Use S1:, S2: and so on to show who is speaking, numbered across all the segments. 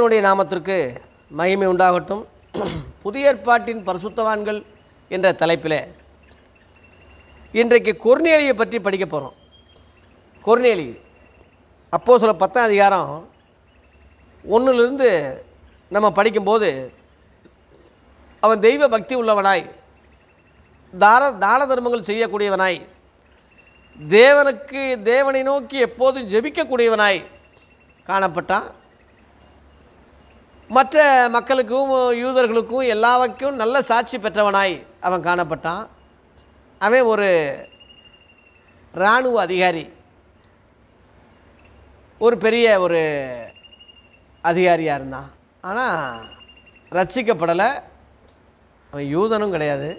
S1: தேவனுடைய நாமத்திற்கு மகிமை உண்டாகட்டும் புதிய ஏற்பாட்டின் பரிசுத்தவான்கள் என்ற தலைப்பில் இன்றைக்கு கொர்நேலியை பற்றி படிக்க போகிறோம் கொர்நேலி அப்போ சில பத்தாம் அதிகாரம் ஒன்றுலேருந்து நம்ம படிக்கும்போது அவன் தெய்வ பக்தி உள்ளவனாய் தார தான தர்மங்கள் செய்யக்கூடியவனாய் தேவனுக்கு தேவனை நோக்கி எப்போதும் ஜெபிக்கக்கூடியவனாய் காணப்பட்டான் மற்ற மக்களுக்கும் யூதர்களுக்கும் எல்லாவற்றும் நல்ல சாட்சி பெற்றவனாய் அவன் காணப்பட்டான் அவன் ஒரு இராணுவ அதிகாரி ஒரு பெரிய ஒரு அதிகாரியாக இருந்தான் ஆனால் ரட்சிக்கப்படலை அவன் யூதனும் கிடையாது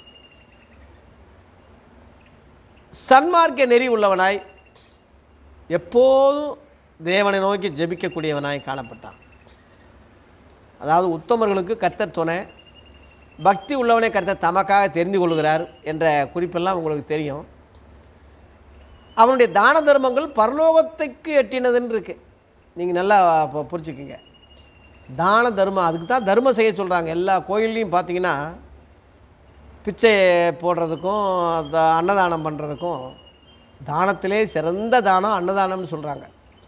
S1: சன்மார்க்க நெறி உள்ளவனாய் எப்போதும் தேவனை நோக்கி ஜெபிக்கக்கூடியவனாய் காணப்பட்டான் அதாவது உத்தமர்களுக்கு கர்த்தர் துணை பக்தி உள்ளவனை கர்த்தர் தமக்காக தெரிந்து கொள்கிறார் என்ற குறிப்பெல்லாம் உங்களுக்கு தெரியும் அவனுடைய தான தர்மங்கள் பரலோகத்துக்கு எட்டினதுன்னு இருக்கு நீங்கள் நல்லா பு- புரிஞ்சுக்குங்க தான தர்மம் அதுக்கு தான் தர்மம் செய்ய சொல்கிறாங்க எல்லா கோயில்லையும் பார்த்தீங்கன்னா பிச்சை போடுறதுக்கும் த- அன்னதானம் பண்ணுறதுக்கும் தானத்திலே சிறந்த தானம் அன்னதானம்னு சொல்கிறாங்க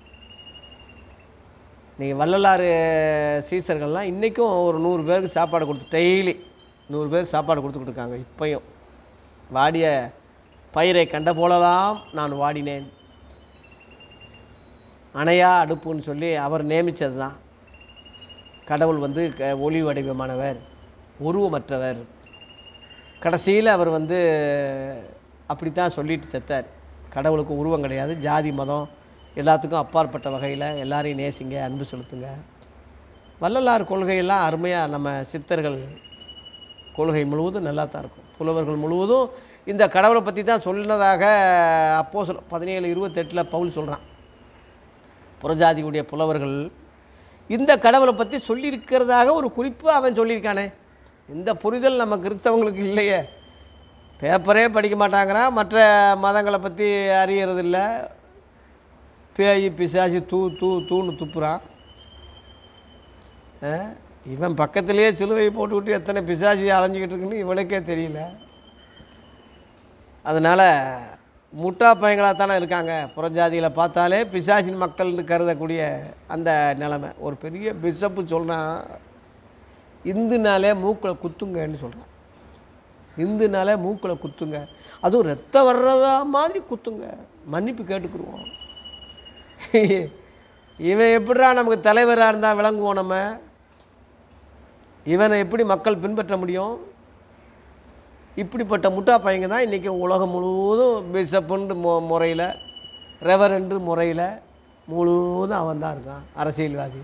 S1: நீங்கள் வள்ளலாறு சீசர்கள்லாம் இன்றைக்கும் ஒரு நூறு பேருக்கு சாப்பாடு கொடுத்து டெய்லி நூறு பேர் சாப்பாடு கொடுத்துக்கிட்டு இருக்காங்க இப்பையும் வாடிய பயிரை கண்ட போலலாம் நான் வாடினேன் அணையா அடுப்புன்னு சொல்லி அவர் நியமித்தது தான் கடவுள் வந்து க ஒளி வடிவமானவர் உருவமற்றவர் கடைசியில் அவர் வந்து அப்படித்தான் சொல்லிட்டு செத்தார் கடவுளுக்கு உருவம் கிடையாது ஜாதி மதம் எல்லாத்துக்கும் அப்பாற்பட்ட வகையில் எல்லாரையும் நேசிங்க அன்பு செலுத்துங்க வள்ளலார் கொள்கையெல்லாம் அருமையாக நம்ம சித்தர்கள் கொள்கை முழுவதும் நல்லா தான் இருக்கும் புலவர்கள் முழுவதும் இந்த கடவுளை பற்றி தான் சொன்னதாக அப்போ சொல் பதினேழு இருபத்தெட்டில் பவுல் சொல்கிறான் புறஜாதியுடைய புலவர்கள் இந்த கடவுளை பற்றி சொல்லியிருக்கிறதாக ஒரு குறிப்பு அவன் சொல்லியிருக்கானே இந்த புரிதல் நம்ம கிறிஸ்தவங்களுக்கு இல்லையே பேப்பரே படிக்க மாட்டாங்கிறான் மற்ற மதங்களை பற்றி அறியறதில்ல பேய் பிசாசி தூ தூ தூன்னு துப்புறான் ஆ? இவன் பக்கத்திலேயே சிலுவையை போட்டுக்கிட்டு எத்தனை பிசாசி அலைஞ்சிக்கிட்டு இருக்குன்னு இவனுக்கே தெரியல அதனால் முட்டா பையங்களாக தானே இருக்காங்க புறஜாதியில் பார்த்தாலே பிசாசின் மக்கள்னு கருதக்கூடிய அந்த நிலைமை ஒரு பெரிய பிஷப்பு சொல்கிறான் இந்துனாலே மூக்கில் குத்துங்கன்னு சொல்கிறான் இந்துனாலே மூக்கில் குத்துங்க அதுவும் ரத்தம் வர்றதா மாதிரி குத்துங்க மன்னிப்பு கேட்டுக்குருவோம் இவன் எப்படிடா நமக்கு தலைவராக இருந்தால் விளங்குவோம் நம்ம இவனை எப்படி மக்கள் பின்பற்ற முடியும் இப்படிப்பட்ட முட்டா பையங்க தான் இன்றைக்கி உலகம் முழுவதும் பிஷப்புன்ற மு முறையில் ரெவரண்டு முறையில் முழுவதும் அவன் தான் இருக்கான் அரசியல்வாதி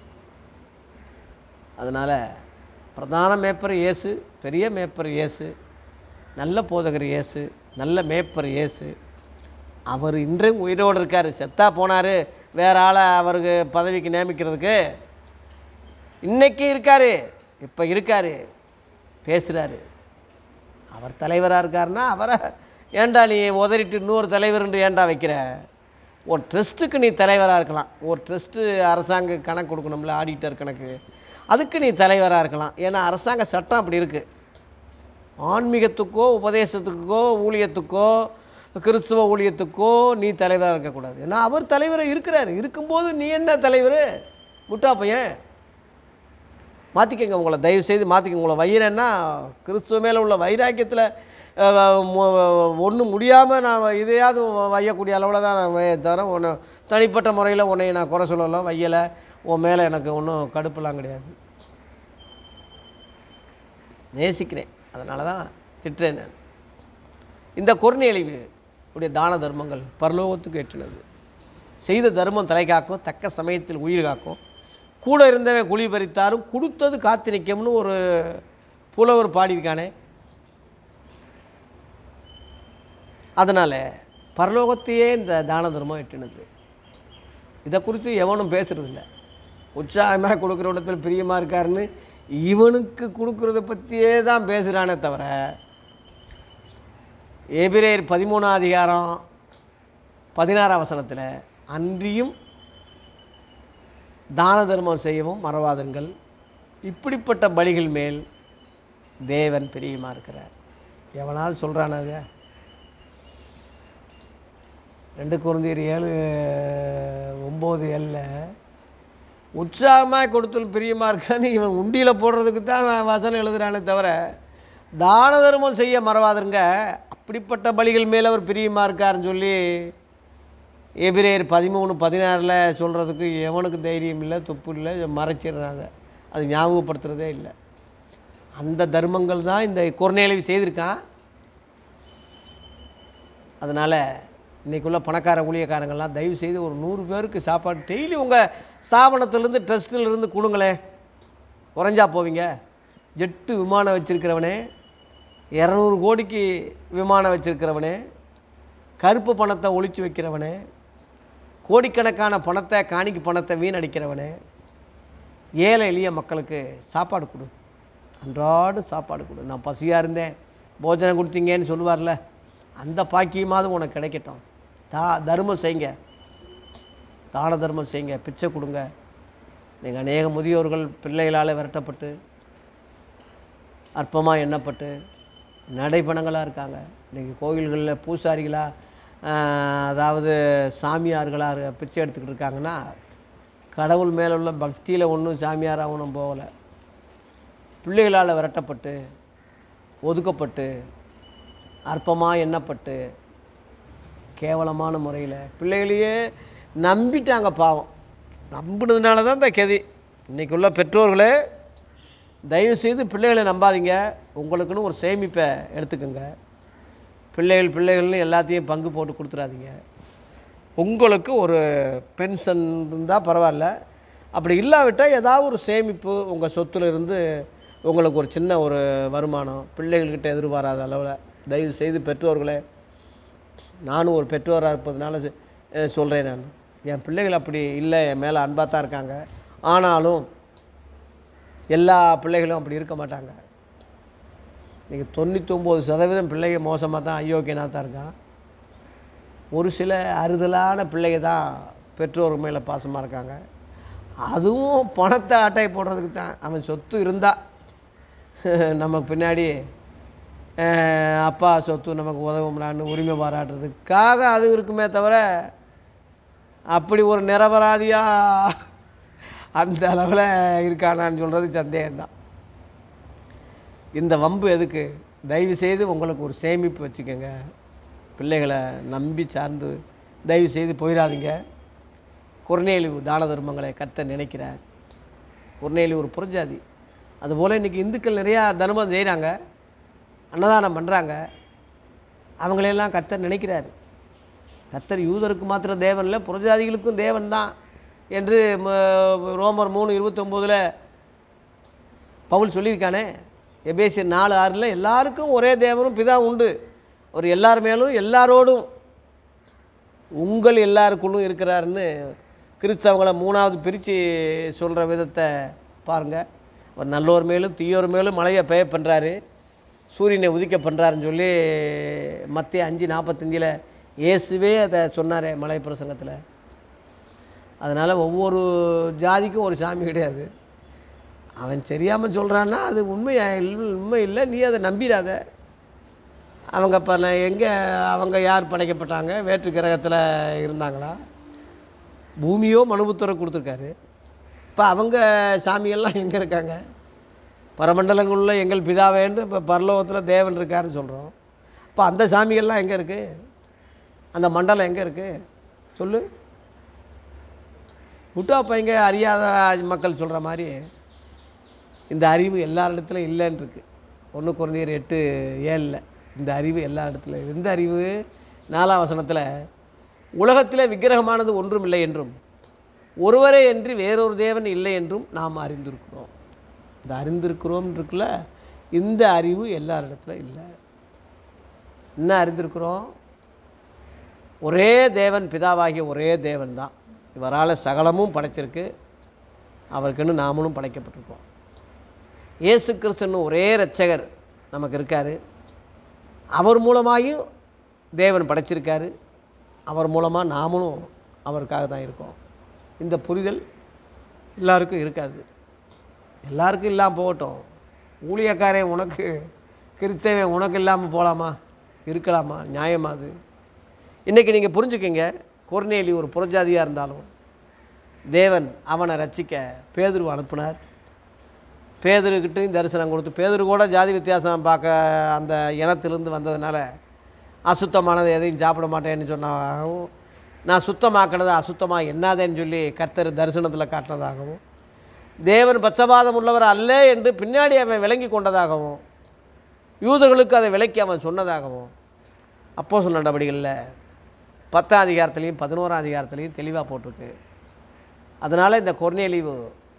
S1: அதனால் பிரதான மேப்பர் இயேசு பெரிய மேப்பர் இயேசு நல்ல போதகர் இயேசு நல்ல மேப்பர் இயேசு அவர் இன்றையும் உயிரோடு இருக்கார் செத்தா போனார் வேற ஆளை அவருக்கு பதவிக்கு நியமிக்கிறதுக்கு இன்னைக்கு இருக்கார் இப்போ இருக்கார் பேசுகிறாரு அவர் தலைவராக இருக்காருன்னா அவரை ஏன்டா நீ உதறிட்டு இன்னொரு தலைவர்ன்று ஏன்டா வைக்கிற ஒரு ட்ரஸ்ட்டுக்கு நீ தலைவராக இருக்கலாம் ஒரு ட்ரஸ்ட்டு அரசாங்க கணக்கு கொடுக்கணும்ல ஆடிட்டர் கணக்கு அதுக்கு நீ தலைவராக இருக்கலாம் ஏன்னா அரசாங்க சட்டம் அப்படி இருக்குது ஆன்மீகத்துக்கோ உபதேசத்துக்கோ ஊழியத்துக்கோ கிறிஸ்துவ ஊழியத்துக்கோ நீ தலைவராக இருக்கக்கூடாது ஏன்னா அவர் தலைவராக இருக்கிறார் இருக்கும்போது நீ என்ன தலைவர் முட்டா பையன் மாற்றிக்கங்க உங்களை தயவு செய்து மாற்றிக்கங்க உங்களை வைரன்னா கிறிஸ்துவ மேலே உள்ள வைராக்கியத்தில் ஒன்றும் முடியாமல் நான் இதையாவது வையக்கூடிய அளவில் தான் நான் வைய தவிர ஒன்று தனிப்பட்ட முறையில் உன்னை நான் குறை சொல்லலை வையலை உன் மேலே எனக்கு ஒன்றும் கடுப்பெல்லாம் கிடையாது நேசிக்கிறேன் அதனால தான் திட்டுறேன் நான் இந்த கொர்நேலிவு உடைய தான தர்மங்கள் பரலோகத்துக்கு ஏற்றினது செய்த தர்மம் தலை காக்கும் தக்க சமயத்தில் உயிர் காக்கும் கூட இருந்தவன் குழி பறித்தாரும் கொடுத்தது காத்து நிற்கும்னு ஒரு புலவர் பாடியிருக்கானே அதனால் பரலோகத்தையே இந்த தான தர்மம் எட்டினது இதை குறித்து எவனும் பேசுறதில்ல உற்சாகமாக கொடுக்குற இடத்துல பிரியமாக இருக்காருன்னு இவனுக்கு கொடுக்குறத பற்றியே தான் பேசுகிறானே தவிர எபிரேயர் பதிமூணாம் அதிகாரம் பதினாறாம் வசனத்தில் அன்றியும் தான தர்மம் செய்யவும் மறவாதுங்கள் இப்படிப்பட்ட பலிகள் மேல் தேவன் பிரியமாக இருக்கிறார் எவனாவது சொல்கிறான் அதை ரெண்டு குருந்தீர் ஏழு ஒம்பது ஏழில் உற்சாகமாக கொடுத்தல் பிரியமாக இருக்கான்னு இவன் உண்டியில் போடுறதுக்கு தான் அவன் வசனம் எழுதுறானே தவிர தான தர்மம் செய்ய மறவாதுங்க அப்படிப்பட்ட பலிகள் மேலே அவர் பிரியமாக இருக்காருன்னு சொல்லி எபிரேயர் பதிமூணு பதினாறில் சொல்கிறதுக்கு எவனுக்கு தைரியம் இல்லை துப்பு இல்லை மறைச்சிடுறான் அதை அது ஞாபகப்படுத்துகிறதே இல்லை அந்த தர்மங்கள் தான் இந்த குறநேலவி செய்திருக்கான் அதனால் இன்றைக்குள்ள பணக்கார ஊழியக்காரங்கள்லாம் தயவு செய்து ஒரு நூறு பேருக்கு சாப்பாடு டெய்லி உங்கள் ஸ்தாபனத்திலேருந்து ட்ரஸ்ட்டிலிருந்து கொடுங்களேன் குறைஞ்சா போவீங்க ஜெட்டு விமானம் வச்சுருக்கிறவனே இரநூறு கோடிக்கு விமானம் வச்சுருக்கிறவனே கருப்பு பணத்தை ஒழிச்சு வைக்கிறவனே கோடிக்கணக்கான பணத்தை காணிக்கு பணத்தை வீணடிக்கிறவனே ஏழை எளிய மக்களுக்கு சாப்பாடு கொடு அன்றாடு சாப்பாடு கொடு நான் பசியாக இருந்தேன் போஜனம் கொடுத்தீங்கன்னு சொல்லுவார்ல அந்த பாக்கியமாவது உனக்கு கிடைக்கட்டும் தா தர்மம் செய்யுங்க தான தர்மம் செய்யுங்க பிச்சை கொடுங்க நீங்கள் அநேக முதியோர்கள் பிள்ளைகளால் விரட்டப்பட்டு அற்பமாக எண்ணப்பட்டு நடைபணங்களாக இருக்காங்க இன்றைக்கி கோயில்களில் பூசாரிகளாக அதாவது சாமியார்களாக இருக்க- பிச்சை எடுத்துக்கிட்டு இருக்காங்கன்னா கடவுள் மேலே உள்ள பக்தியில் ஒன்றும் சாமியார் அவனும் போகலை பிள்ளைகளால் விரட்டப்பட்டு ஒதுக்கப்பட்டு அற்பமாக எண்ணப்பட்டு கேவலமான முறையில் பிள்ளைகளையே நம்பிட்டாங்க பாவம் நம்பினதுனால தான் இந்த கெதி இன்றைக்கி உள்ள பெற்றோர்களே தயவு செய்து பிள்ளைகளை நம்பாதீங்க உங்களுக்குன்னு ஒரு சேமிப்பை எடுத்துக்கோங்க பிள்ளைகள் பிள்ளைகள்னு எல்லாத்தையும் பங்கு போட்டு கொடுத்துடாதீங்க உங்களுக்கு ஒரு பென்ஷன் இருந்தால் பரவாயில்ல அப்படி இல்லாவிட்டால் ஏதாவது ஒரு சேமிப்பு உங்கள் சொத்துல இருந்து உங்களுக்கு ஒரு சின்ன ஒரு வருமானம் பிள்ளைகள்கிட்ட எதிர்பாராத அளவில் தயவு செய்து பெற்றோர்களே நானும் ஒரு பெற்றோராக இருப்பதுனால சொல்கிறேன் நான் என் பிள்ளைகள் அப்படி இல்லை என் மேலே அன்பாக தான் இருக்காங்க ஆனாலும் எல்லா பிள்ளைகளும் அப்படி இருக்க மாட்டாங்க இன்றைக்கி தொண்ணூத்தொம்பது சதவீதம் பிள்ளைங்க மோசமாக தான் அயோக்கியனாக தான் இருக்கான் ஒரு சில அறுதலான பிள்ளைங்க தான் பெற்றோர் மேலே பாசமாக இருக்காங்க அதுவும் பணத்தை அட்டை போடுறதுக்கு தான் அவன் சொத்து இருந்தால் நமக்கு பின்னாடி அஹ், அப்பா சொத்து நமக்கு உதவும்லான்னு உரிமை பாராட்டுறதுக்காக அது இருக்குமே தவிர அப்படி ஒரு நிரபராதியாக அந்த அளவில் இருக்கானான்னு சொல்கிறது சந்தேகம்தான் இந்த வம்பு எதுக்கு தயவு செய்து உங்களுக்கு ஒரு சேமிப்பு வச்சுக்கோங்க பிள்ளைகளை நம்பி சார்ந்து தயவு செய்து போயிடாதீங்க குர்நேலிவு தான தர்மங்களை கத்த நினைக்கிறார் குர்நேலி ஒரு புறஜாதி அதுபோல் இன்றைக்கி இந்துக்கள் நிறையா தர்மம் செய்கிறாங்க அன்னதானம் பண்ணுறாங்க அவங்களையெல்லாம் கத்தர் நினைக்கிறார் கத்தர் யூதருக்கு மாத்திரம் தேவன் இல்லை புறஜாதிகளுக்கும் தேவன் தான் என்று ம- ரோமர் மூணு இருபத்தொம்போதில் பவுல் சொல்லியிருக்கானே எபேசியர் நாலு ஆறில் எல்லாருக்கும் ஒரே தேவனும் பிதா உண்டு அவர் எல்லார் மேலும் எல்லாரோடும் உங்கள் எல்லாருக்குள்ளும் இருக்கிறாருன்னு கிறிஸ்தவங்களை மூணாவது பிரித்து சொல்கிற விதத்தை பாருங்கள் அவர் நல்லோர் மேலும் தீயோர் மேலும் மழையை பெய்ய பண்ணுறாரு சூரியனை உதிக்க பண்ணுறாருன்னு சொல்லி மத்திய அஞ்சு நாற்பத்தஞ்சில் இயேசுவே அதை சொன்னாரே மலை பிரசங்கத்தில் அதனால் ஒவ்வொரு ஜாதிக்கும் ஒரு சாமி கிடையாது அவன் தெரியாமல் சொல்கிறான்னா அது உண்மையா இல்ல- உண்மை இல்லை நீ அதை நம்பிடாத அவங்க இப்போ நான் எங்கே அவங்க யார் படைக்கப்பட்டாங்க வேற்று கிரகத்தில் இருந்தாங்களா பூமியோ மனுபுத்தரை கொடுத்துருக்காரு இப்போ அவங்க சாமியெல்லாம் எங்கே இருக்காங்க பரமண்டலங்களில் எங்கள் பிதாவேன்னு இப்போ பரலோகத்தில் தேவன் இருக்காருன்னு சொல்கிறோம் இப்போ அந்த சாமிகள்லாம் எங்கே இருக்குது அந்த மண்டலம் எங்கே இருக்குது சொல்லு முட்டா பையங்க அறியாத மக்கள் சொல்கிற மாதிரி இந்த அறிவு எல்லா இடத்துலையும் இல்லைன்னு இருக்கு ஒன்று குறைந்தீர் எட்டு ஏழில் இந்த அறிவு எல்லா இடத்துல இந்த அறிவு நாலாம் வசனத்தில் உலகத்தில் விக்கிரகமானது ஒன்றும் இல்லை என்றும் ஒருவரே என்று வேறொரு தேவன் இல்லை என்றும் நாம் அறிந்திருக்கிறோம் இந்த அறிந்திருக்கிறோம் இருக்குல்ல இந்த அறிவு எல்லா இடத்துல இல்லை என்ன அறிந்திருக்கிறோம் ஒரே தேவன் பிதாவாகிய ஒரே தேவன் தான் இவரால் சகலமும் படைச்சிருக்கு அவருக்குன்னு நாமளும் படைக்கப்பட்டிருக்கோம் இயேசு கிறிஸ்துன்னு ஒரே இரட்சகர் நமக்கு இருக்கார் அவர் மூலமாயும் தேவன் படைச்சிருக்காரு அவர் மூலமாக நாமளும் அவருக்காக தான் இருக்கோம் இந்த புரிதல் எல்லாருக்கும் இருக்காது எல்லாருக்கும் இல்லாமல் போகட்டும் ஊழியக்காரன் உனக்கு கிறிஸ்தவன் உனக்கு இல்லாமல் போகலாமா இருக்கலாமா நியாயமா அது இன்றைக்கி நீங்கள் புரிஞ்சுக்கங்க கொர்நேலி ஒரு புறஜாதியாக இருந்தாலும் தேவன் அவனை ரட்சிக்க பேதுரு அனுப்புனார் பேதருக்கிட்டையும் தரிசனம் கொடுத்து பேதரு கூட ஜாதி வித்தியாசம் பார்க்க அந்த இனத்திலிருந்து வந்ததுனால அசுத்தமானதை எதையும் சாப்பிட மாட்டேன்னு சொன்னதாகவும் நான் சுத்தமாக்கினது அசுத்தமாக என்னாதேன்னு சொல்லி கர்த்தர் தரிசனத்தில் காட்டினதாகவும் தேவன் பச்சபாதம் உள்ளவர் அல்ல என்று பின்னாடி அவன் விளங்கி கொண்டதாகவும் யூதர்களுக்கு அதை விளக்கி அவன் சொன்னதாகவும் அப்போ சொன்ன நடவடிக்கைகளில் பத்தாம் அதிகாரத்துலேயும் பதினோராம் அதிகாரத்துலேயும் தெளிவாக போட்டிருக்கு அதனால் இந்த கொர்நேலிவு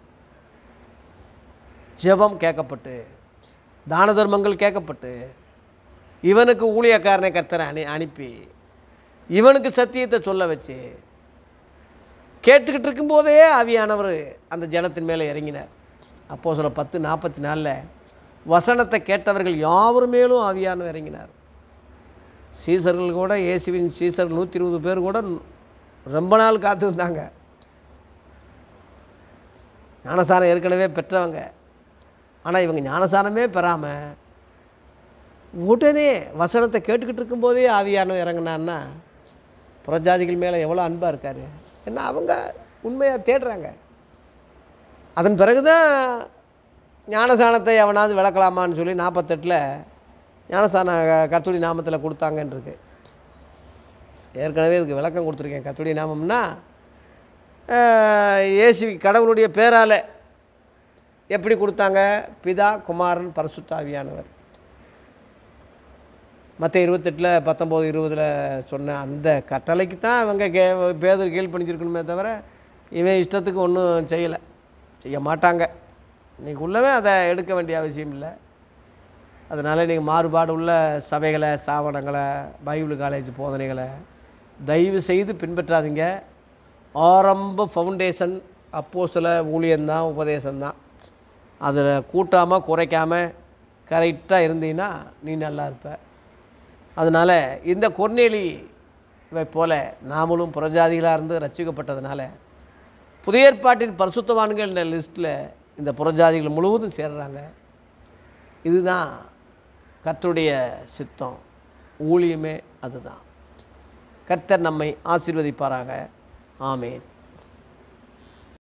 S1: ஜெபம் கேட்கப்பட்டு தான தர்மங்கள் கேட்கப்பட்டு இவனுக்கு ஊழியக்காரனை கர்த்தரை அனி அனுப்பி இவனுக்கு சத்தியத்தை சொல்ல வச்சு கேட்டுக்கிட்டு இருக்கும்போதே ஆவியானவர் அந்த ஜனத்தின் மேலே இறங்கினார் அப்போ சில பத்து நாற்பத்தி நாலில் வசனத்தை கேட்டவர்கள் யாவர் மேலும் ஆவியானவர் இறங்கினார் சீசர்கள் கூட இயேசுவின் சீசர் நூற்றி இருபது பேர் கூட ரொம்ப நாள் காத்திருந்தாங்க ஞானசாரம் ஏற்கனவே பெற்றவங்க ஆனால் இவங்க ஞானசாரமே பெறாமல் உடனே வசனத்தை கேட்டுக்கிட்டு இருக்கும்போதே ஆவியானவர் இறங்கினான்னா புறஜாதிகள் மேலே எவ்வளோ அன்பாக இருக்கார் ஏன்னா அவங்க உண்மையாக தேடுறாங்க அதன் பிறகு தான் ஞானசானத்தை எவனாவது விளக்கலாமான்னு சொல்லி நாற்பத்தெட்டில் ஞானசான கத்துடி நாமத்தில் கொடுத்தாங்கன்னு இருக்கு ஏற்கனவே இதுக்கு விளக்கம் கொடுத்துருக்கேன் கத்துடி நாமம்னா இயேசு கடவுளுடைய பேரால் எப்படி கொடுத்தாங்க பிதா குமாரன் பரசுத்தாவியானவர் மற்ற இருபத்தெட்டில் பத்தொம்போது இருபதில் சொன்ன அந்த கட்டளைக்கு தான் அவங்க கே பேதர் கீழ்ப்பணிச்சிருக்கணுமே தவிர இவன் இஷ்டத்துக்கு ஒன்றும் செய்யலை செய்ய மாட்டாங்க இன்றைக்கி உள்ளவே அதை எடுக்க வேண்டிய அவசியம் இல்லை அதனால் இன்றைக்கி மாறுபாடு உள்ள சபைகளை ஸ்தாபனங்களை பைபிள் காலேஜ் போதனைகளை தயவு செய்து பின்பற்றாதீங்க ஆரம்ப ஃபவுண்டேஷன் அப்போ சில ஊழியந்தான் உபதேசம்தான் அதில் கூட்டாமல் குறைக்காமல் கரெக்டாக இருந்தீங்கன்னா நீ நல்லா இருப்ப அதனால் இந்த கொர்நேலி போல நாமளும் புறஜாதிகளாக இருந்து ரட்சிக்கப்பட்டதுனால புதிய ஏற்பாட்டின் பரிசுத்தவான்கள் என்ற லிஸ்ட்டில் இந்த புறஜாதிகள் முழுவதும் சேர்றாங்க இதுதான் கர்த்தருடைய சித்தம் ஊழியமே அதுதான் கர்த்தர் நம்மை ஆசீர்வதிப்பாராக ஆமேன்